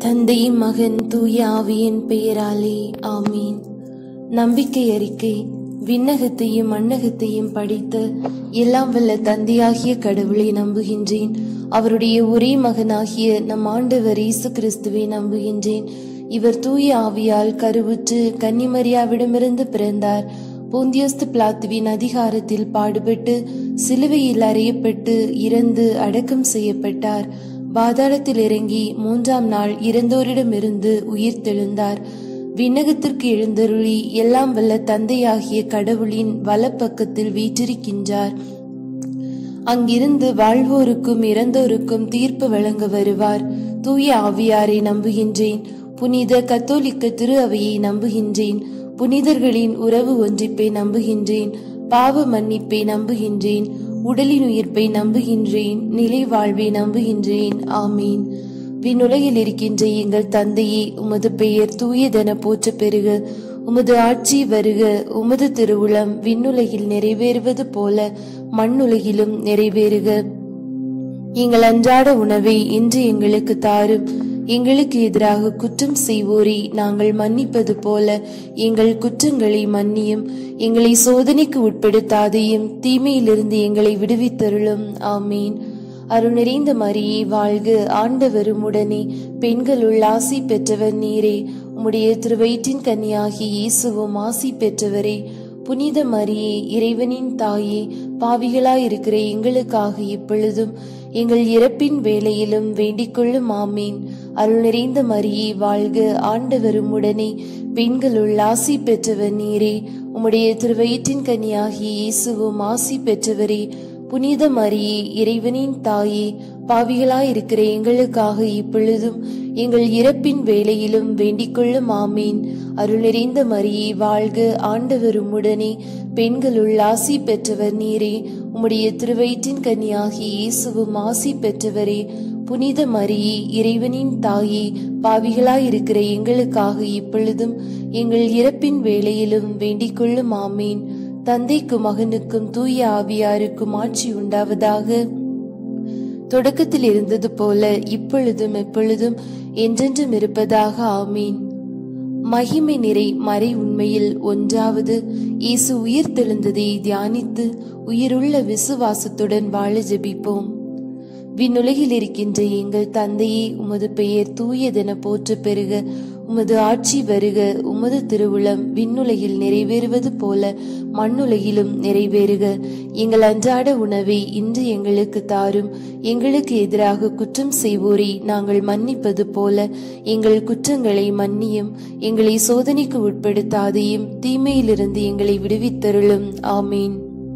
தந்தை மகன் தூய ஆவியின் பெயராலே ஆமீன் நம்பிக்கை அறிக்கை விண்ணகத்தையும் மண்ணகத்தையும் படைத்த எல்லாம் வல்ல தந்தையாகிய கடவுளை நம்புகின்றேன் அவருடைய ஒரே மகனாகிய நம் ஆண்டவர் இயேசு கிறிஸ்துவை நம்புகின்றேன் இவர் தூய ஆவியால் கருவுற்று கன்னிமரியாவிடமிருந்து பிறந்தார் போந்தியஸ்து பிளாத்துவின் அதிகாரத்தில் பாடுபட்டு சிலுவையில் அறையப்பட்டு இறந்து அடக்கம் செய்யப்பட்டார் பாதாளத்தில் இறங்கி மூன்றாம் நாள் இறந்தோரிடமிருந்து உயிர் தெழுந்தார் விண்ணகத்திற்கு எழுந்தருளி எல்லாம் வல்ல தந்தையாகிய கடவுளின் வலப்பக்கத்தில் வீற்றிருக்கின்றார் அங்கிருந்து வாழ்வோருக்கும் இறந்தோருக்கும் தீர்ப்பு வழங்க வருவார் தூய ஆவியாரை நம்புகின்றேன் புனித கத்தோலிக்க திரு அவையை நம்புகின்றேன் புனிதர்களின் உறவு ஒன்றிப்பை நம்புகின்றேன் பாவ மன்னிப்பை நம்புகின்றேன் உடலின் உயிர்ப்பை நம்புகின்றேன் நிலை வாழ்வை நம்புகின்றேன் ஆமீன் விண்ணுலகில் இருக்கின்ற எங்கள் தந்தையே உமது பெயர் தூயதென போற்ற பெறுக உமது ஆட்சி வருக உமது திருவுளம் விண்ணுலகில் நிறைவேறுவது போல மண்ணுலகிலும் நிறைவேறுக எங்கள் அன்றாட உணவை இன்று எங்களுக்கு தாரும் எங்களுக்கு எதிராக குற்றம் செய்வோரை நாங்கள் மன்னிப்பது போல எங்கள் குற்றங்களை மன்னியும் எங்களை சோதனைக்கு உட்படுத்தாதையும் தீமையிலிருந்து எங்களை விடுவித்தருளும் ஆமீன் அருள் நிறைந்த மரியே வாழ்க ஆண்டவரும் உடனே பெண்களுள் ஆசி பெற்றவர் நீரே உம்முடைய திருவயிற்றின் கன்னியாகி இயேசுவும் ஆசி பெற்றவரே புனித மரியே இறைவனின் தாயே பாவிகளாயிருக்கிற எங்களுக்காக இப்பொழுதும் எங்கள் இறப்பின் வேலையிலும் வேண்டிக் கொள்ளும் ஆமீன் அருள் நிறைந்த மரியே வாழ்க ஆண்டவரும் உடனே பெண்களுள் ஆசி பெற்றவர் நீரே உம்முடைய திருவயிற்றின் கன்னியாகி இயேசுவும் ஆசி பெற்றவரே புனித மரியே இறைவனின் தாயே பாவிகளாயிருக்கிற எங்களுக்காக இப்பொழுதும் எங்கள் இறப்பின் வேலையிலும் வேண்டிக் கொள்ளும் ஆமீன் அருள் நிறைந்த மரியே வாழ்க ஆண்டவரும் உடனே பெண்களுள் ஆசி பெற்றவர் நீரே உம்முடைய திருவயிற்றின் கன்னியாகி இயேசுவும் ஆசி பெற்றவரே புனித மரியே இறைவனின் தாயே பாவிகளாயிருக்கிற எங்களுக்காக இப்பொழுதும் எங்கள் இறப்பின் வேலையிலும் வேண்டிக் கொள்ளும் ஆமீன் தந்தைக்கும் மகனுக்கும் தூய ஆவியாருக்கும் ஆட்சி உண்டாவதாக தொடக்கத்தில் இருந்தது போல இப்பொழுதும் எப்பொழுதும் என்றென்றும் இருப்பதாக ஆமீன் மகிமை நிறை மறை உண்மையில் ஒன்றாவது இயேசு உயிர் தெழுந்ததை தியானித்து உயிருள்ள விசுவாசத்துடன் வாழ ஜெபிப்போம் விண்ணுலகில் இருக்கின்ற எங்கள் தந்தையே உமது பெயர் தூயதென போற்ற பெறுக உமது ஆட்சி வருக உமது திருவுளம் விண்ணுலகில் நிறைவேறுவது போல மண்ணுலகிலும் நிறைவேறுக எங்கள் அன்றாட உணவை இன்று எங்களுக்கு தாரும் எங்களுக்கு எதிராக குற்றம் செய்வோரை நாங்கள் மன்னிப்பது போல எங்கள் குற்றங்களை மன்னியும் எங்களை சோதனைக்கு உட்படுத்தாதையும் தீமையிலிருந்து எங்களை விடுவித்தருளும் ஆமீன்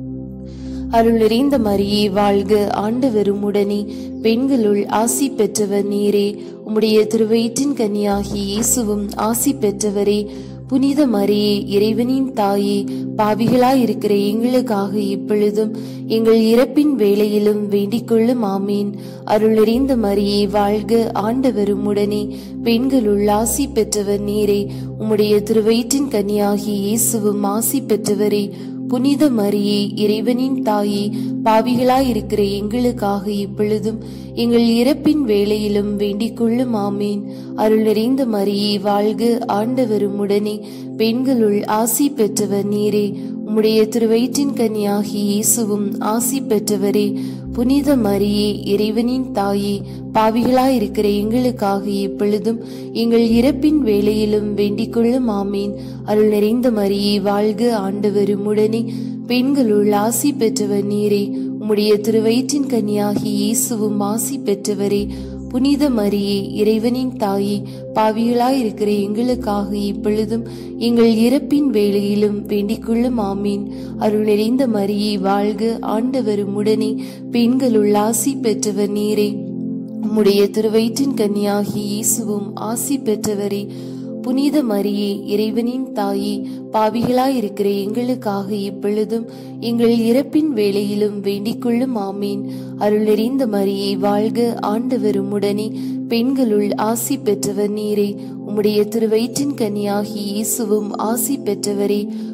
அருள் நிறைந்த மரியே வாழ்க ஆண்டவரும் உடனே பெண்களுள் ஆசி பெற்றவர் நீரே உம்முடைய திருவயிற்றின் கன்னியாகி இயேசுவும் ஆசி பெற்றவரே புனித மரியே இறைவனின் தாயே பாவிகளாயிருக்கிற எங்களுக்காக இப்பொழுதும் எங்கள் இறப்பின் வேளையிலும் வேண்டிக் கொள்ளும் ஆமீன் அருள் நிறைந்த மரியே வாழ்க ஆண்டவரும் உடனே பெண்களுள் ஆசி பெற்றவர் நீரே உம்முடைய திருவயிற்றின் கன்னியாகி இயேசுவும் ஆசி பெற்றவரே புனித மரியே இறைவனின் தாயே பாவிகளாயிருக்கிற எங்களுக்காக இப்பொழுதும் எங்கள் இறப்பின் வேளையிலும் வேண்டிக் கொள்ளும் ஆமீன் அருள் நிறைந்த மரியே வாழ்க ஆண்டவரும் உடனே பெண்களுள் ஆசி பெற்றவர் நீரே உம்முடைய திருவயிற்றின் கன்னியாகி இயேசுவும் ஆசி பெற்றவரே புனித மரியே இறைவனின் தாயே பாவிகளாயிருக்கிற எங்களுக்காக இப்பொழுதும் எங்கள் இறப்பின் வேளையிலும் வேண்டிக் கொள்ளும் ஆமீன் அருள் நிறைந்த மரியே வாழ்க ஆண்டவரும் உடனே பெண்களுள் ஆசி பெற்றவர் நீரே உம்முடைய திருவயிற்றின் கன்னியாகி இயேசுவும் ஆசி பெற்றவரே புனித மரியே இறைவனின் தாயே பாவிகளாயிருக்கிற எங்களுக்காக இப்பொழுதும் எங்கள் இறப்பின் வேளையிலும் வேண்டிக் கொள்ளும் ஆமீன் அருள் நிறைந்த மரியே வாழ்க ஆண்டவரும் உடனே பெண்களுள் ஆசி பெற்றவர் நீரே உம்முடைய திருவயிற்றின் கன்னியாகி இயேசுவும் ஆசி பெற்றவரே புனித மரியே இறைவனின் தாயே பாவிகளாயிருக்கிற எங்களுக்காக இப்பொழுதும் எங்கள் இறப்பின் வேளையிலும் வேண்டிக் கொள்ளும் ஆமீன் அருள் நிறைந்த மரியே வாழ்க ஆண்டவரும் உடனே பெண்களுள் ஆசி பெற்றவர் நீரே உம்முடைய திருவயிற்றின் கன்னியாகி இயேசுவும் ஆசி பெற்றவரே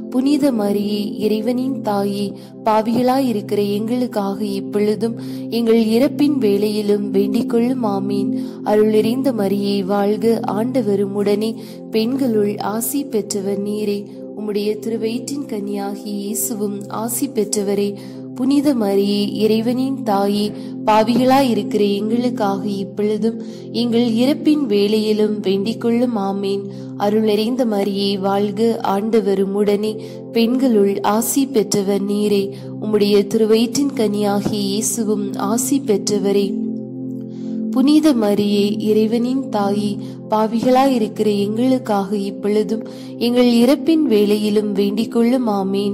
புனித மரியே இறைவனின் தாயே பாவிகளாயிருக்கிற எங்களுக்காக இப்பொழுதும் எங்கள் இறப்பின் வேளையிலும் வேண்டிக் கொள்ளும் ஆமீன் அருள் நிறைந்த மரியே வாழ்க ஆண்டவரும் உடனே பெண்களுள் ஆசி பெற்றவர் நீரே உம்முடைய திருவயிற்றின் கன்னியாகி இயேசுவும் ஆசி பெற்றவரே புனித மரியே இறைவனின் தாயே பாவிகளாயிருக்கிற எங்களுக்காக இப்பொழுதும் எங்கள் இறப்பின் வேளையிலும் வேண்டிக் கொள்ளும் ஆமேன் அருள் நிறைந்த மரியே வாழ்க ஆண்டவரும் உடனே பெண்களுள் ஆசி பெற்றவர் நீரே உம்முடைய திருவயிற்றின் கனியாகி இயேசுவும் ஆசி பெற்றவரே புனித மரியே இறைவனின் தாயே பாவிகளாயிருக்கிற எங்களுக்காக இப்பொழுதும் எங்கள் இறப்பின் வேளையிலும் வேண்டிக் கொள்ளும் ஆமேன்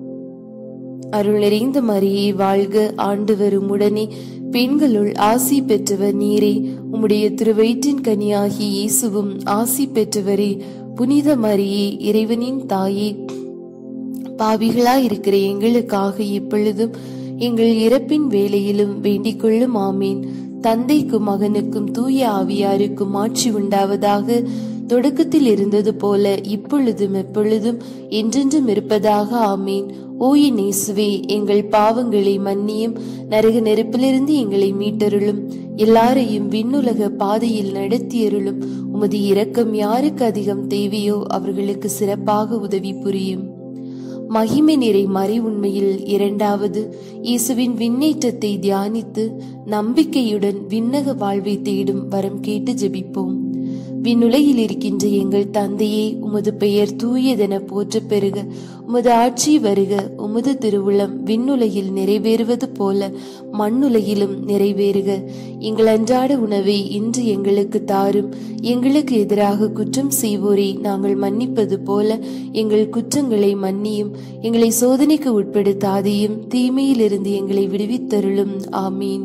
அருள் நிறைந்த மரியே வாழ்க ஆண்டவரும் உடனே பெண்களுள் ஆசி பெற்றவர் நீரே உம்முடைய திருவயிற்றின் கனியாகி இயேசுவும் ஆசி பெற்றவரே புனித மரியே இறைவனின் தாயே பாவிகளாயிருக்கிற எங்களுக்காக இப்பொழுதும் எங்கள் இறப்பின் வேளையிலும் வேண்டிக் கொள்ளும் ஆமேன் தந்தைக்கும் மகனுக்கும் தூய ஆவியாருக்கும் ஆட்சி உண்டாவதாக தொடக்கத்தில் இருந்தது போல இப்பொழுதும் எப்பொழுதும் என்றென்றும் இருப்பதாக ஆமேன் ஓயின் இயேசுவே எங்கள் பாவங்களை மன்னியும் நரக நெருப்பிலிருந்து எங்களை மீட்டருளும் எல்லாரையும் விண்ணுலக பாதையில் நடத்தியருளும் உமது இரக்கம் யாருக்கு அதிகம் தேவையோ அவர்களுக்கு சிறப்பாக உதவி புரியும் மகிமை நிறை மறை உண்மையில் இரண்டாவது இயேசுவின் விண்ணேற்றத்தை தியானித்து நம்பிக்கையுடன் விண்ணக வாழ்வை தேடும் வரம் கேட்டு ஜெபிப்போம் விண்ணுலகில் இருக்கின்ற எங்கள் தந்தையே உமது பெயர் தூயதென போற்ற பெருக உமது ஆட்சி வருக உமது திருவுளம் விண்ணுலகில் நிறைவேறுவது போல மண்ணுலகிலும் நிறைவேறுக எங்கள் அன்றாட உணவை இன்று எங்களுக்கு தாரும் எங்களுக்கு எதிராக குற்றம் செய்வோரை நாங்கள் மன்னிப்பது போல எங்கள் குற்றங்களை மன்னியும் எங்களை சோதனைக்கு உட்படுத்தாதையும் தீமையிலிருந்து எங்களை விடுவித்தருளும் ஆமீன்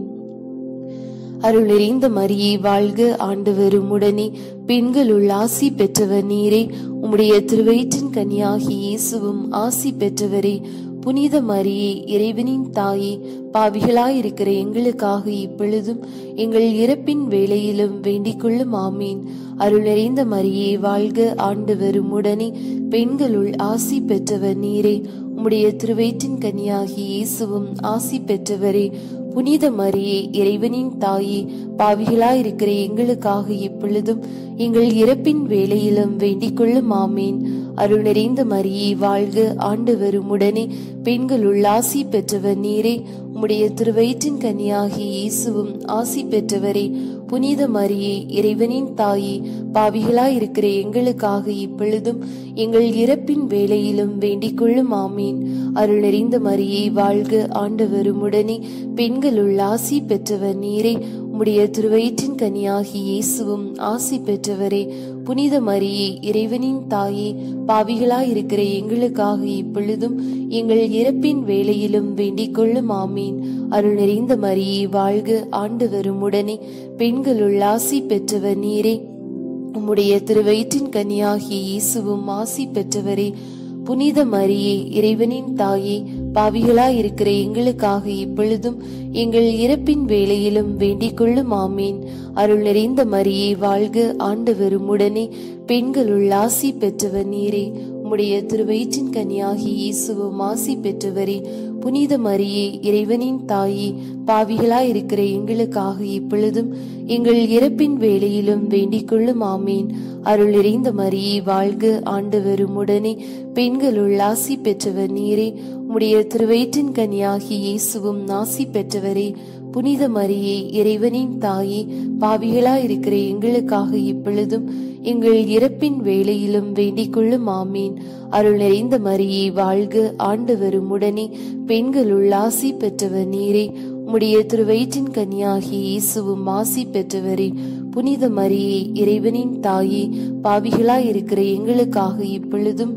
அருள் நிறைந்த மரியே வாழ்க ஆண்டவரும் உடனே பெண்களுள் ஆசி பெற்றவர் நீரே உம்முடைய திருவயிற்றின் கனியாகி இயேசுவும் ஆசி பெற்றவரே புனித மரியே இறைவனின் தாயே பாவிகளாயிருக்கிற எங்களுக்காக இப்பொழுதும் எங்கள் இறப்பின் வேளையிலும் வேண்டிக் கொள்ளும் ஆமீன் அருள் நிறைந்த மரியே வாழ்க ஆண்டவரும் உடனே பெண்களுள் ஆசி பெற்றவர் நீரே உம்முடைய திருவயிற்றின் கனியாகி இயேசுவும் ஆசி பெற்றவரே புனித மரியே இறைவனின் தாயே பாவிகளாயிருக்கிற எங்களுக்காக இப்பொழுதும் எங்கள் இறப்பின் வேளையிலும் வேண்டிக் கொள்ளும் ஆமேன் அருள் நிறைந்த மரியே வாழ்க ஆண்டவரும் உடனே பெண்களுள் ஆசி பெற்றவர் நீரே உம்முடைய திருவயிற்றின் கனியாகி இயேசுவும் ஆசி பெற்றவரே புனித மரியே இறைவனின் தாயே பாவிகளாயிருக்கிற எங்களுக்காக இப்பொழுதும் எங்கள் இறப்பின் வேளையிலும் வேண்டிக் கொள்ளும் ஆமீன் அருள் நிறைந்த மரியே வாழ்க ஆண்டவரும் உடனே பெண்களுள் ஆசி பெற்றவர் நீரே உம்முடைய திருவயிற்றின் கனியாகி இயேசுவும் ஆசி பெற்றவரே புனித மரியே இறைவனின் தாயே பாவிகளாயிருக்கிற எங்களுக்காக இப்பொழுதும் எங்கள் இறப்பின் வேளையிலும் வேண்டிக் கொள்ளும் ஆமீன் அருள் நிறைந்த மரியே வாழ்க ஆண்டவரும் உடனே பெண்களுள் ஆசி பெற்றவர் நீரே உம்முடைய திருவயிற்றின் கனியாகி இயேசுவும் ஆசி பெற்றவரே புனித மரியே இறைவனின் தாயே பாவிகளாயிருக்கிற எங்களுக்காக இப்பொழுதும் எங்கள் இறப்பின் வேளையிலும் வேண்டிக் கொள்ளும் ஆமீன் அருள் நிறைந்த மரியே வாழ்க ஆண்டவரும் உடனே பெண்களுள் ஆசி பெற்றவர் நீரே உம்முடைய திருவயிற்றின் கனியாகி இயேசுவும் ஆசி பெற்றவரே புனித மரியே இறைவனின் தாயே பாவிகளாயிருக்கிற எங்களுக்காக இப்பொழுதும் எங்கள் இறப்பின் வேளையிலும் வேண்டிக் கொள்ளும் ஆமீன் அருள் நிறைந்த மரியே வாழ்க ஆண்டவரும் உடனே பெண்களுள் ஆசி பெற்றவர் நீரே உம்முடைய திருவயிற்றின் கனியாகி இயேசுவும் ஆசி பெற்றவரே புனித மரியே இறைவனின் தாயே பாவிகளாயிருக்கிற எங்களுக்காக இப்பொழுதும் எங்கள் இறப்பின் வேளையிலும் வேண்டிக் கொள்ளும் ஆமீன் அருள் நிறைந்த மரியே வாழ்க ஆண்டவரும் உடனே பெண்களுள் ஆசி பெற்றவர் நீரே உம்முடைய திருவயிற்றின் கனியாகி இயேசுவும் ஆசி பெற்றவரே புனித மரியே இறைவனின் தாயே பாவிகளாயிருக்கிற எங்களுக்காக இப்பொழுதும்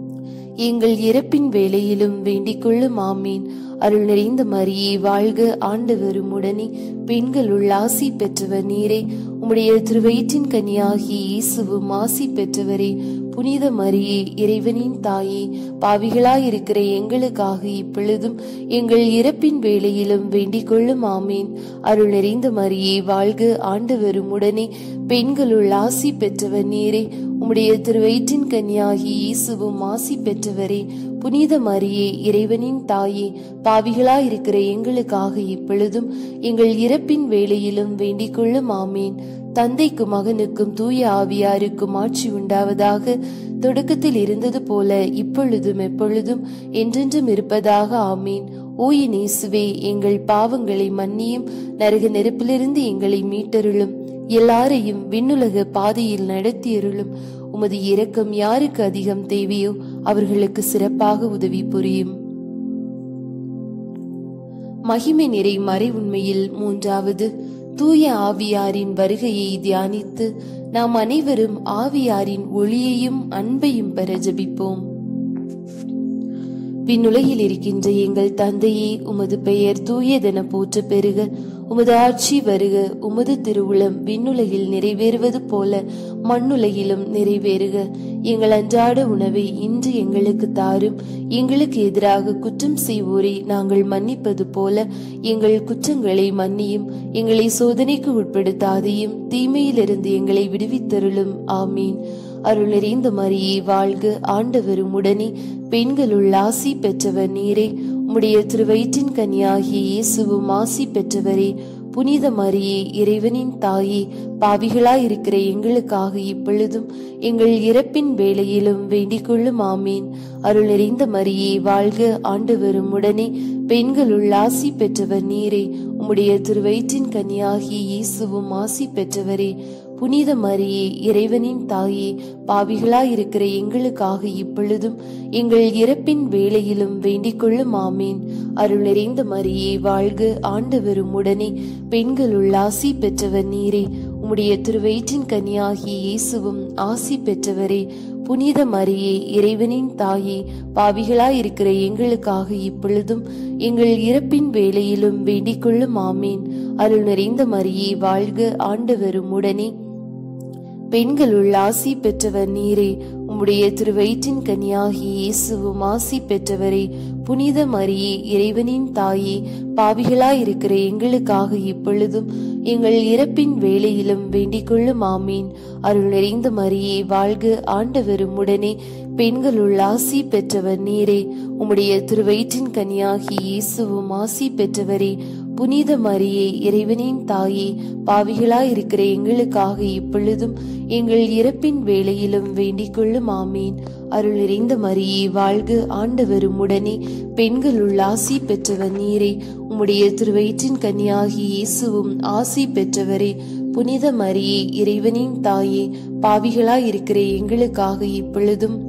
எங்கள் இறப்பின் வேளையிலும் வேண்டிக் கொள்ளும் ஆமீன் அருள் நிறைந்த மரியே வாழ்க ஆண்டவரும் உடனே பெண்களுள் ஆசி பெற்றவர் நீரே உம்முடைய திருவயிற்றின் கனியாகி இயேசுவும் ஆசி பெற்றவரே புனித மரியே இறைவனின் தாயே பாவிகளாயிருக்கிற எங்களுக்காக இப்பொழுதும் எங்கள் இறப்பின் வேளையிலும் வேண்டிக் கொள்ளும் ஆமீன் அருள் நிறைந்த மரியே வாழ்க ஆண்டவரும் உடனே பெண்களுள் ஆசி பெற்றவர் நீரே உம்முடைய திருவயிற்றின் கன்னியாகி இயேசுவும் ஆசி பெற்றவரே புனித மரியே இறைவனின் தாயே பாவிகளாயிருக்கிற எங்களுக்காக இப்பொழுதும் எங்கள் இறப்பின் வேளையிலும் வேண்டிக் கொள்ளும் ஆமேன் தந்தைக்கும் மகனுக்கும் தூய ஆவியாருக்கும் ஆட்சி உண்டாவதாக தொடக்கத்தில் இருந்தது போல இப்பொழுதும் எப்பொழுதும் என்றென்றும் இருப்பதாக ஆமேன் ஓய நேசுவே எங்கள் பாவங்களை மன்னியும் நரக நெருப்பிலிருந்து எங்களை மீட்டருளும் எல்லாரையும் விண்ணுலக பாதையில் நடத்தியருளும் உமது இரக்கம் யாருக்கு அதிகம் தேவையோ அவர்களுக்கு சிறப்பாக உதவி புரியும் மகிமை நிறை மறை உண்மையில் மூன்றாவது தூய ஆவியாரின் வருகையை தியானித்து நாம் அனைவரும் ஆவியாரின் ஒளியையும் அன்பையும் பெற ஜபிப்போம் விண்ணுலகில் இருக்கின்ற எங்கள் தந்தையே உமது பெயர் தூயதென போற்ற பெருக உமது ஆட்சி வருக உமது திருவுளம் விண்ணுலகில் நிறைவேறுவது போல மண்ணுலகிலும் நிறைவேறுக எங்கள் அன்றாட உணவை இன்று எங்களுக்கு தாரும் எங்களுக்கு எதிராக குற்றம் செய்வோரை நாங்கள் மன்னிப்பது போல எங்கள் குற்றங்களை மன்னியும் எங்களை சோதனைக்கு உட்படுத்தாதையும் தீமையிலிருந்து எங்களை விடுவித்தருளும் ஆமீன் அருள் நிறைந்த மரியே வாழ்க ஆண்டவரும் உடனே பெண்களுள் ஆசி பெற்றவர் நீரே உம்முடைய திருவயிற்றின் கனியாகிய இயேசுவும் ஆசி பெற்றவரே புனித மரியே இறைவனின் தாயே பாவிகளாயிருக்கிற எங்களுக்காக இப்பொழுதும் எங்கள் இறப்பின் வேளையிலும் வேண்டிக் கொள்ளும் ஆமீன் அருள் நிறைந்த மரியே வாழ்க ஆண்டவரும் உடனே பெண்களுள் ஆசி பெற்றவர் நீரே உம்முடைய திருவயிற்றின் கனியாகிய இயேசுவும் ஆசி பெற்றவரே புனித மரியே இறைவனின் தாயே பாவிகளாயிருக்கிற எங்களுக்காக இப்பொழுதும் எங்கள் இறப்பின் வேளையிலும் வேண்டிக் கொள்ளும் ஆமீன் அருள் நிறைந்த மரியே வாழ்க ஆண்டவரும் உடனே பெண்களுள் ஆசி பெற்றவர் நீரே உம்முடைய திருவயிற்றின் கனியாகிய இயேசுவும் ஆசி பெற்றவரே புனித மரியே இறைவனின் தாயே பாவிகளாயிருக்கிற எங்களுக்காக இப்பொழுதும் எங்கள் இறப்பின் வேளையிலும் வேண்டிக் கொள்ளும் ஆமீன் அருள் நிறைந்த மரியே வாழ்க ஆண்டவரும் உடனே பெண்களுள் ஆசி பெற்றவர் நீரே உம்முடைய திருவயிற்றின் கனியாகி இயேசுவும் ஆசி பெற்றவரே புனித மரியே இறைவனின் தாயே பாவிகளாயிருக்கிற எங்களுக்காக இப்பொழுதும் எங்கள் இறப்பின் வேளையிலும் வேண்டிக் கொள்ளும் ஆமீன் அருள் நிறைந்த மரியே வாழ்க ஆண்டவரும் உடனே பெண்களுள் ஆசி பெற்றவர் நீரே உம்முடைய திருவயிற்றின் கனியாகி இயேசுவும் ஆசி பெற்றவரே புனித மரியே இறைவனின் தாயே பாவிகளாயிருக்கிற எங்களுக்காக இப்பொழுதும் எங்கள் இறப்பின் வேளையிலும் வேண்டிக் கொள்ளும் ஆமீன் அருள் நிறைந்த மரியே வாழ்க ஆண்டவரும் உடனே பெண்களுள் ஆசி பெற்றவர் நீரே உம்முடைய திருவயிற்றின் கன்னியாகி இயேசுவும் ஆசி பெற்றவரே புனித மரியே இறைவனின் தாயே பாவிகளாயிருக்கிற எங்களுக்காக இப்பொழுதும்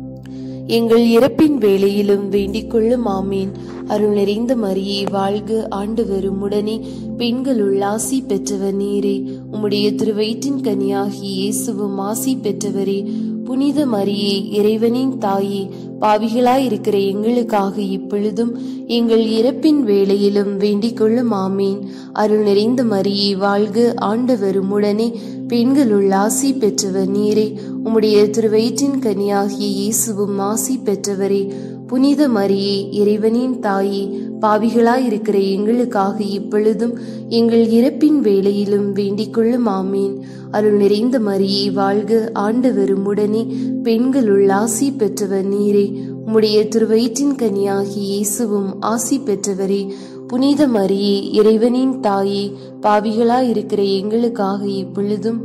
எங்கள் இறப்பின் வேளையிலும் வேண்டிக் கொள்ளும் ஆமீன் அருள் நிறைந்த மரியே வாழ்க ஆண்டவரும் உடனே பெண்களுள் ஆசி பெற்றவர் நீரே உம்முடைய திருவயிற்றின் கனியாகி இயேசுவும் ஆசி பெற்றவரே புனித மரியே இறைவனின் தாயே பாவிகளாயிருக்கிற எங்களுக்காக இப்பொழுதும் எங்கள் இறப்பின் வேளையிலும் வேண்டிக் கொள்ளும் ஆமீன் அருள் நிறைந்த மரியே வாழ்க ஆண்டவரும் உடனே பெண்களுள் ஆசி பெற்றவர் நீரே உம்முடைய திருவயிற்றின் கனியாகிய இயேசுவும் ஆசி பெற்றவரே புனித மரியே இறைவனின் தாயே பாவிகளாயிருக்கிற எங்களுக்காக இப்பொழுதும் எங்கள் இறப்பின் வேளையிலும் வேண்டிக் கொள்ளும் ஆமீன் அருள் நிறைந்த மரியே வாழ்க ஆண்டவரும் உடனே பெண்களுள் ஆசி பெற்றவர் நீரே உம்முடைய திருவயிற்றின் கனியாகி இயேசுவும் ஆசி பெற்றவரே புனித மரியே இறைவனின் தாயே பாவிகளாயிருக்கிற எங்களுக்காக இப்பொழுதும்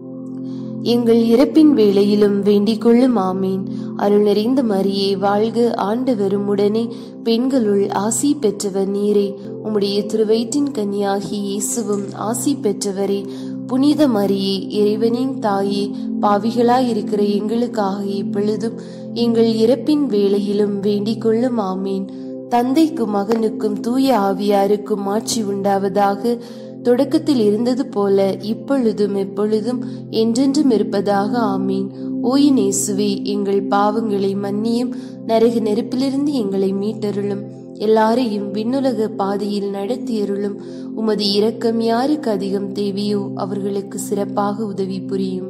எங்கள் இறப்பின் வேளையிலும் வேண்டிக் கொள்ளும் ஆமீன் அருள் நிறைந்த மரியே வாழ்க ஆண்டவரும் உடனே பெண்களுள் ஆசி பெற்றவர் நீரே உம்முடைய திருவயிற்றின் கன்னியாகி இயேசுவும் ஆசி பெற்றவரே புனித மரியே இறைவனின் தாயே பாவிகளாயிருக்கிற எங்களுக்காக இப்பொழுதும் எங்கள் இறப்பின் வேளையிலும் வேண்டிக் கொள்ளும் ஆமீன் தந்தைக்கும் மகனுக்கும் தூய ஆவியாருக்கும் ஆட்சி உண்டாவதாக தொடக்கத்தில் இருந்தது போல இப்பொழுதும் எப்பொழுதும் என்றென்றும் இருப்பதாக ஆமீன் ஓயினேசுவே எங்கள் பாவங்களை மன்னியும் நரக நெருப்பிலிருந்து எங்களை மீட்டருளும் எல்லாரையும் விண்ணுலக பாதையில் நடத்தியருளும் உமது இரக்கம் யாருக்கு அதிகம் தேவையோ அவர்களுக்கு சிறப்பாக உதவி புரியும்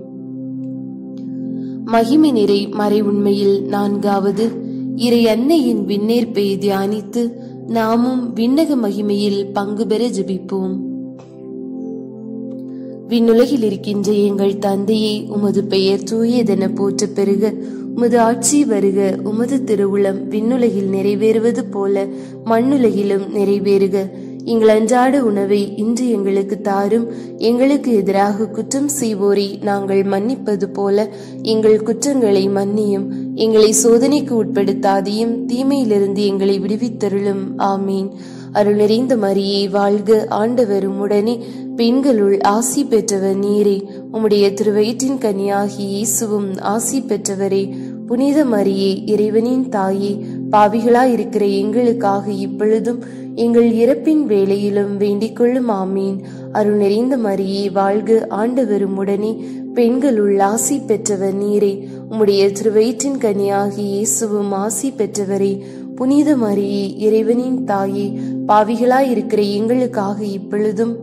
மகிமை நிறை மறை உண்மையில் நான்காவது இறை அன்னையின் விண்ணேற்பை தியானித்து நாமும் விண்ணக மகிமையில் பங்கு பெற ஜெபிப்போம் விண்ணுலகில் இருக்கின்ற எங்கள் தந்தையே உமது பெயர் தூயதென போற்ற பெருக உமது ஆட்சி வருக உமது திருவுளம் விண்ணுலகில் நிறைவேறுவது போல மண்ணுலகிலும் நிறைவேறுக எங்கள் அன்றாட உணவை இன்று எங்களுக்கு தாரும் எங்களுக்கு எதிராக குற்றம் செய்வோரை நாங்கள் மன்னிப்பது போல எங்கள் குற்றங்களை மன்னியும் எங்களை சோதனைக்கு உட்படுத்தாதையும் தீமையிலிருந்து எங்களை விடுவித்தருளும் ஆமீன் அருள் நிறைந்த மரியே வாழ்க ஆண்டவர் உடனே பெண்களுள் ஆசி பெற்றவர் நீரே உம்முடைய திருவயிற்றின் கனியாகி இயேசுவும் ஆசி பெற்றவரே புனித மரியே இறைவனின் தாயே பாவிகளாயிருக்கிற எங்களுக்காக இப்பொழுதும் எங்கள் இறப்பின் வேளையிலும் வேண்டிக் கொள்ளும் ஆமீன் அருள் நிறைந்த மரியே வாழ்க ஆண்டவரும் உடனே பெண்களுள் ஆசி பெற்றவர் நீரே உம்முடைய திருவயிற்றின் கனியாகி இயேசுவும் ஆசி பெற்றவரே புனித மரியே இறைவனின் தாயே பாவிகளாயிருக்கிற எங்களுக்காக இப்பொழுதும்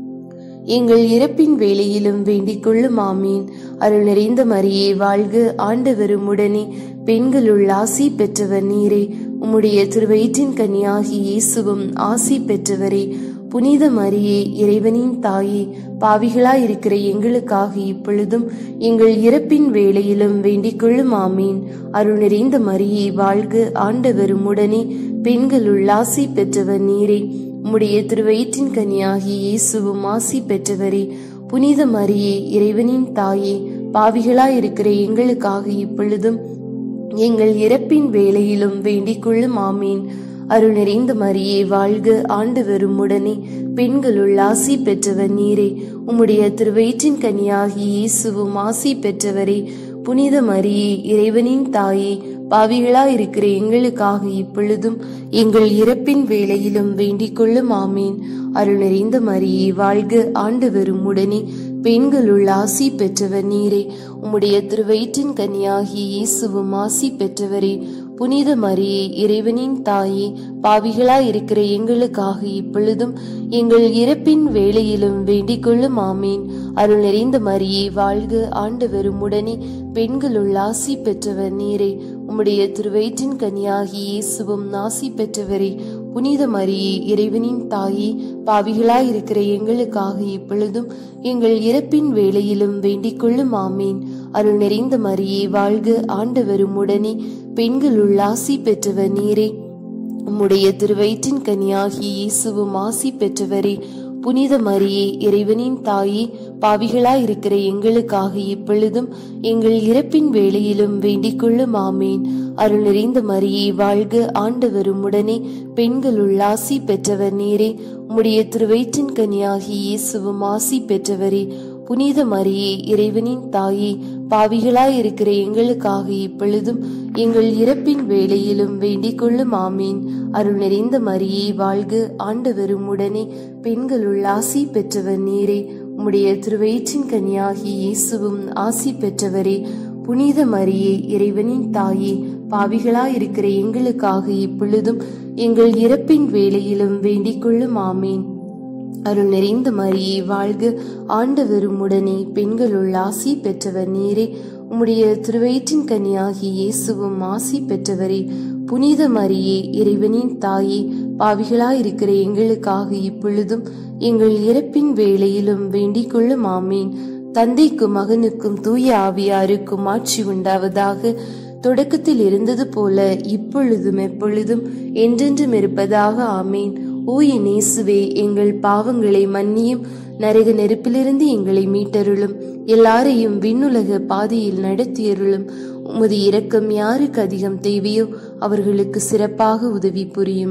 எங்கள் இறப்பின் வேளையிலும் வேண்டிக் கொள்ளும் ஆமீன் அருள் நிறைந்த மரியே வாழ்க ஆண்டவரும் உடனே பெண்களுள் ஆசி பெற்றவர் நீரே உம்முடைய திருவயிற்றின் கனியாகி இயேசுவும் ஆசி பெற்றவரே புனித மரியே இறைவனின் தாயே பாவிகளாயிருக்கிற எங்களுக்காக இப்பொழுதும் எங்கள் இறப்பின் வேளையிலும் வேண்டிக் கொள்ளும் ஆமீன் அருள் நிறைந்த மரியே வாழ்க ஆண்டவரும் உடனே பெண்களுள் ஆசி பெற்றவர் நீரே உம்முடைய திருவயிற்றின் கனியாகி இயேசுவும் ஆசி பெற்றவரே புனித மரியே இறைவனின் தாயே பாவிகளாயிருக்கிற எங்களுக்காக இப்பொழுதும் எங்கள் இறப்பின் வேளையிலும் வேண்டிக் கொள்ளும் ஆமீன் அருள் நிறைந்த மரியே வாழ்க ஆண்டவரும் உடனே பெண்களுள் ஆசி பெற்றவர் நீரே உம்முடைய திருவயிற்றின் கனியாகி இயேசுவும் ஆசி பெற்றவரே புனித மரியே இறைவனின் தாயே பாவிகளாயிருக்கிற எங்களுக்காக இப்பொழுதும் எங்கள் இறப்பின் வேளையிலும் வேண்டிக் கொள்ளும் ஆமீன் அருள் நிறைந்த மரியே வாழ்க ஆண்டவரும் உடனே பெண்களுள் ஆசி பெற்றவர் நீரே உம்முடைய திருவயிற்றின் கனியாகி இயேசுவும் ஆசி பெற்றவரே புனித மரியே இறைவனின் தாயே பாவிகளாயிருக்கிற எங்களுக்காக இப்பொழுதும் எங்கள் இறப்பின் வேளையிலும் வேண்டிக் கொள்ளும் ஆமீன் அருள் நிறைந்த மரியே வாழ்க ஆண்டவரும் உடனே பெண்களுள் ஆசி பெற்றவர் நீரே உம்முடைய திருவயிற்றின் கனியாகி இயேசுவும் ஆசி பெற்றவரே புனித மரியே இறைவனின் தாயே பாவிகளாயிருக்கிற எங்களுக்காக இப்பொழுதும் எங்கள் இறப்பின் வேளையிலும் வேண்டிக் கொள்ளும் ஆமீன் அருள் நிறைந்த மரியே வாழ்க ஆண்டவரும் உடனே பெண்களுள் ஆசி பெற்றவர் நீரே உம்முடைய திருவயிற்றின் கனியாகி இயேசுவும் ஆசி பெற்றவரே புனித மரியே இறைவனின் தாயே பாவிகளாயிருக்கிற எங்களுக்காக இப்பொழுதும் எங்கள் இறப்பின் வேளையிலும் வேண்டிக் கொள்ளும் ஆமீன் அருள் நிறைந்த மரியே வாழ்க ஆண்டவரும் உடனே பெண்களுள் ஆசி பெற்றவர் நீரே உம்முடைய திருவயிற்றின் கனியாகி இயேசுவும் ஆசி பெற்றவரே புனித மரியே இறைவனின் தாயே பாவிகளாயிருக்கிற எங்களுக்காக இப்பொழுதும் எங்கள் இறப்பின் வேளையிலும் வேண்டிக் கொள்ளும் ஆமீன் அருள் நிறைந்த மரியே வாழ்க ஆண்டவரும் உடனே பெண்களுள் ஆசி பெற்றவர் நீரே உம்முடைய திருவயிற்றின் கனியாகி இயேசுவும் ஆசி பெற்றவரே புனித மரியே இறைவனின் தாயே பாவிகளாயிருக்கிற எங்களுக்காக இப்பொழுதும் எங்கள் இறப்பின் வேளையிலும் வேண்டிக் கொள்ளும் ஆமீன் அருள் நிறைந்த மரியே வாழ்க ஆண்டவரும் உடனே பெண்களுள் ஆசி பெற்றவர் நீரே உம்முடைய திருவயிற்றின் கனியாகி இயேசுவும் ஆசி பெற்றவரே புனித மரியே இறைவனின் தாயே பாவிகளாயிருக்கிற எங்களுக்காக இப்பொழுதும் எங்கள் இறப்பின் வேளையிலும் வேண்டிக் கொள்ளும் ஆமீன் தந்தைக்கும் மகனுக்கும் தூய ஆவியாருக்கும் ஆட்சி உண்டாவதாக தொடக்கத்தில் இருந்தது போல இப்பொழுதும் எப்பொழுதும் என்றென்றும் இருப்பதாக ஆமீன் ஓய நேசுவே எங்கள் பாவங்களை மன்னியும் நரக நெருப்பிலிருந்து எங்களை மீட்டருளும் எல்லாரையும் விண்ணுலக பாதையில் நடத்தியருளும் உமது இரக்கம் யாருக்கு அதிகம் தேவையோ அவர்களுக்கு சிறப்பாக உதவி புரியும்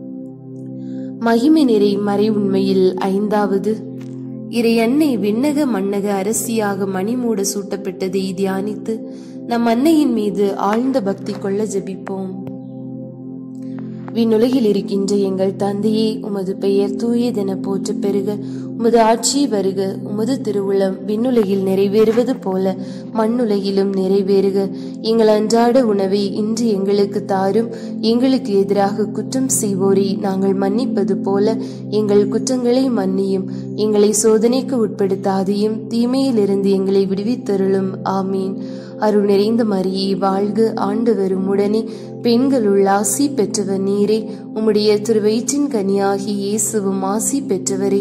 மகிமை நிறை மறை உண்மையில் ஐந்தாவது இறை அன்னை விண்ணக மன்னக அரசியாக மணிமூட சூட்டப்பட்டதை தியானித்து நம் அன்னையின் மீது ஆழ்ந்த பக்தி கொள்ள ஜெபிப்போம் விண்ணுலகில் இருக்கின்ற எங்கள் தந்தையே உமது பெயர் தூயதென போற்ற பெருக உமது ஆட்சி வருக உமது திருவுளம் விண்ணுலகில் நிறைவேறுவது போல மண்ணுலகிலும் நிறைவேறுக எங்கள் அன்றாட உணவை இன்று எங்களுக்கு தாரும் எங்களுக்கு எதிராக குற்றம் செய்வோரை நாங்கள் மன்னிப்பது போல எங்கள் குற்றங்களை மன்னியும் எங்களை சோதனைக்கு உட்படுத்தாதையும் தீமையிலிருந்து எங்களை விடுவித்தருளும் ஆமீன் அருள் நிறைந்த மரியே வாழ்க ஆண்டவரும் உடனே பெண்களுள் ஆசி பெற்றவர் நீரே உம்முடைய திருவயிற்றின் கனியாகி இயேசுவும் ஆசி பெற்றவரே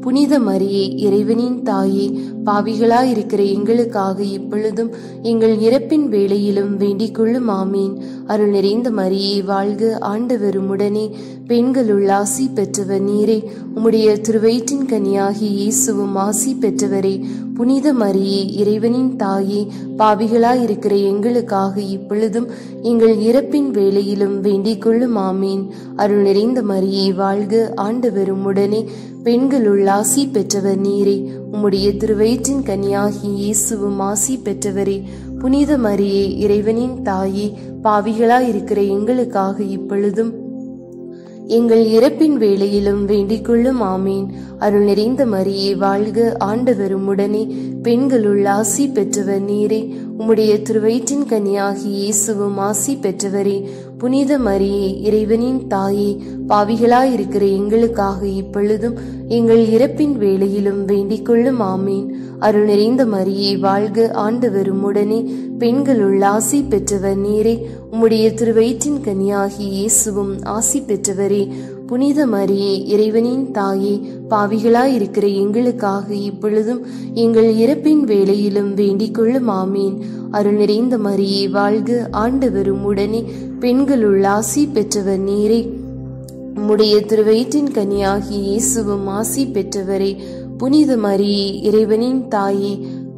புனித மரியே இறைவனின் தாயே பாவிகளாயிருக்கிற எங்களுக்காக இப்பொழுதும் எங்கள் இறப்பின் வேளையிலும் வேண்டிக் கொள்ளும் ஆமீன் அருள் நிறைந்த மரியே வாழ்க ஆண்டவரும் உடனே பெண்களுள் ஆசி பெற்றவர் நீரே உம்முடைய திருவயிற்றின் கனியாகி இயேசுவும் ஆசி பெற்றவரே புனித மரியே இறைவனின் தாயே பாவிகளாயிருக்கிற எங்களுக்காக இப்பொழுதும் எங்கள் இறப்பின் வேளையிலும் வேண்டிக் கொள்ளும் ஆமீன் அருள் நிறைந்த மரியே வாழ்க ஆண்டவரும் உடனே பெண்களுள் ஆசி பெற்றவர் நீரே உம்முடைய திருவயிற்றின் கனியாகி இயேசுவும் ஆசி பெற்றவரே புனித மரியே இறைவனின் தாயே பாவிகளாயிருக்கிற எங்களுக்காக இப்பொழுதும் எங்கள் இறப்பின் வேளையிலும் வேண்டிக் கொள்ளும் ஆமீன் அருள் நிறைந்த மரியே வாழ்க ஆண்டவரும் உடனே பெண்களுள் ஆசி பெற்றவர் நீரே உம்முடைய திருவயிற்றின் கனியாகி இயேசுவும் ஆசி பெற்றவரே புனித மரியே இறைவனின் தாயே பாவிகளாயிருக்கிற எங்களுக்காக இப்பொழுதும் எங்கள் இறப்பின் வேளையிலும் வேண்டிக் கொள்ளும் ஆமீன் அருள் நிறைந்த மரியே வாழ்க ஆண்டவரும் உடனே பெண்களுள் ஆசி பெற்றவர் நீரே உம்முடைய திருவயிற்றின் கனியாகி இயேசுவும் ஆசி பெற்றவரே புனித மரியே இறைவனின் தாயே பாவிகளாயிருக்கிற எங்களுக்காக இப்பொழுதும் எங்கள் இறப்பின் வேளையிலும் வேண்டிக் கொள்ளும் ஆமீன் அருள் நிறைந்த மரியே வாழ்க ஆண்டவரும் உடனே பெண்களுள் ஆசி பெற்றவர் நீரே உம்முடைய திருவயிற்றின் கனியாகி இயேசுவும் ஆசி பெற்றவரே புனித மரியே இறைவனின் தாயே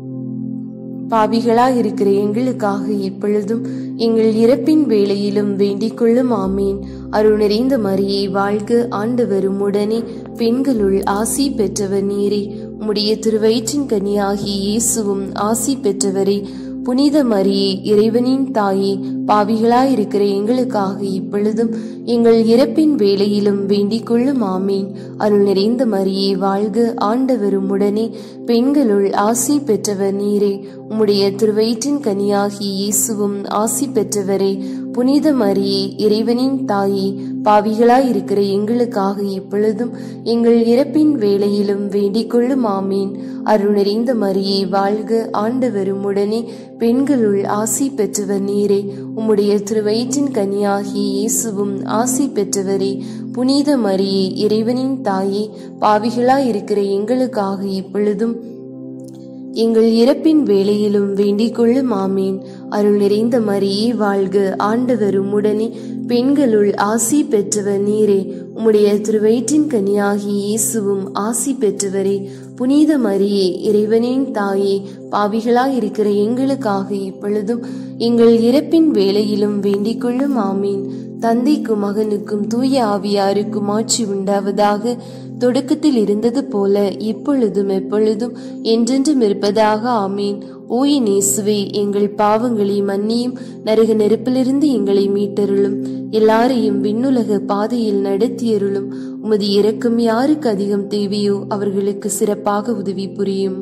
பாவிகளாயிருக்கிற எங்களுக்காக இப்பொழுதும் எங்கள் இறப்பின் வேளையிலும் வேண்டிக் கொள்ளும் ஆமீன் அருள் நிறைந்த மரியே வாழ்க ஆண்டவரும் உடனே பெண்களுள் ஆசி பெற்றவர் நீரே உம்முடைய திருவயிற்றின் கனியாகி இயேசுவும் ஆசி பெற்றவரே புனித மரியே இறைவனின் தாயே பாவிகளாயிருக்கிற எங்களுக்காக இப்பொழுதும் எங்கள் இறப்பின் வேளையிலும் வேண்டிக் கொள்ளும் ஆமீன் அருள் நிறைந்த மரியே வாழ்க ஆண்டவரும் உடனே பெண்களுள் ஆசி பெற்றவர் நீரே உம்முடைய திருவயிற்றின் கனியாகி இயேசுவும் ஆசி பெற்றவரே புனித மரியே இறைவனின் தாயே பாவிகளாயிருக்கிற எங்களுக்காக இப்பொழுதும் எங்கள் இறப்பின் வேளையிலும் வேண்டிக் கொள்ளும் ஆமீன் அருள் நிறைந்த மரியே வாழ்க ஆண்டவரும் உடனே பெண்களுள் ஆசி பெற்றவர் நீரே உம்முடைய திருவயிற்றின் கனியாகி இயேசுவும் ஆசி பெற்றவரே புனித மரியே இறைவனின் தாயே பாவிகளாயிருக்கிற எங்களுக்காக இப்பொழுதும் எங்கள் இறப்பின் வேளையிலும் வேண்டிக் கொள்ளும் ஆமீன் அருள் நிறைந்த மரியே வாழ்க ஆண்டவரும் உடனே பெண்களுள் ஆசி பெற்றவர் நீரே உம்முடைய திருவயிற்றின் கனியாகி இயேசுவும் ஆசி பெற்றவரே புனித மரியே இறைவனின் தாயே பாவிகளாயிருக்கிற எங்களுக்காக இப்பொழுதும் எங்கள் இறப்பின் வேளையிலும் வேண்டிக் கொள்ளும் ஆமீன் தந்தைக்கும் மகனுக்கும் தூய ஆவியாருக்கும் ஆட்சி உண்டாவதாக தொடக்கத்தில் இருந்தது போல இப்பொழுதும் எப்பொழுதும் என்றென்றும் இருப்பதாக ஆமீன் ஓய் நேசுவே எங்கள் பாவங்களை மன்னியும் நரக நெருப்பிலிருந்து எங்களை மீட்டருளும் எல்லாரையும் விண்ணுலக பாதையில் நடத்தியருளும் உமது இரக்கம் யாருக்கு அதிகம் தேவையோ அவர்களுக்கு சிறப்பாக உதவி புரியும்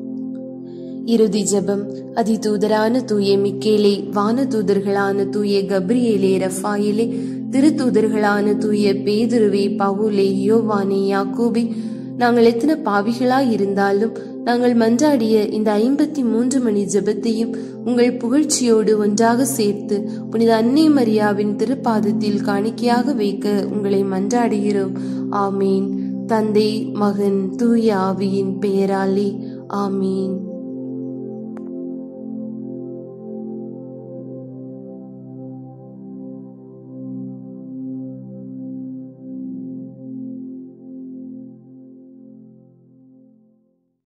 இறுதி ஜெபம் அதிதூதரான தூய மிக்கேலே வானதூதர்களான தூய கப்ரியேலே ரஃபாயிலே திருத்தூதர்களான தூய பேதுருவே பவுலே யோவானே யாக்கோபே நாங்கள் எத்தனை பாவிகளாய் இருந்தாலும் நாங்கள் மன்றாடிய இந்த ஐம்பத்தி மூன்று மணி ஜெபத்தையும் உங்கள் புகழ்ச்சியோடு ஒன்றாக சேர்த்து புனித அன்னை மரியாவின் திருப்பாதத்தில் காணிக்கையாக வைக்க உங்களை மன்றாடுகிறோம் ஆமீன் தந்தை மகன் தூய ஆவியின் பெயராலே ஆமீன்